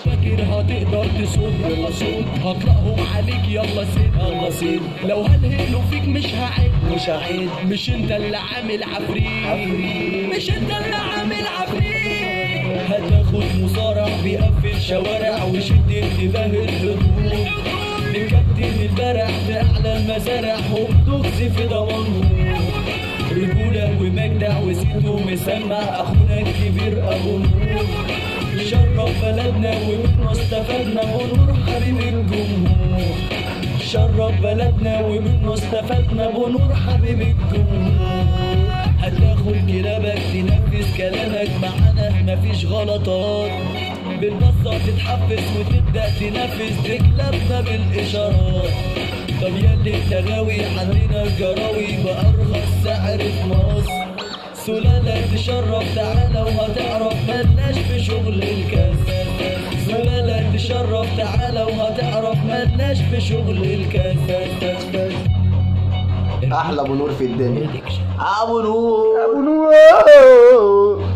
فاكر هتقدر تصد يلا صد هطلقهم عليك يلا سيد يلا سيد لو هلهلوا فيك مش هعد مش هعد مش انت اللي عامل عفريت عفريت مش انت اللي عامل عفريت هتاخد مصارع بيقفل شوارع وشد انتباه الهجوم نكتل البرع في اعلى المزارع وبتغز في ضمانهم رجولة ومجدع وسيته مسمع اخونا الكبير ابو نور شرف بلدنا ومنه استفدنا ونور حبيب الجمهور شرف بلدنا ومنه استفدنا بنور حبيب الجمهور هتاخد كلابك تنفذ كلامك معانا مفيش غلطات بالبصة تتحفز وتبدأ تنفذ رجلاتنا بالإشارات طب ياللي انت غاوي عندنا الجراوي بأرخص سعر في مصر سلالة تشرف تعالى وهتعرف ملناش في شغل الكاس سلالة تشرف تعالى وهتعرف ملناش في شغل الكاس احلى ابو نور في الدنيا ابو نور ابو نور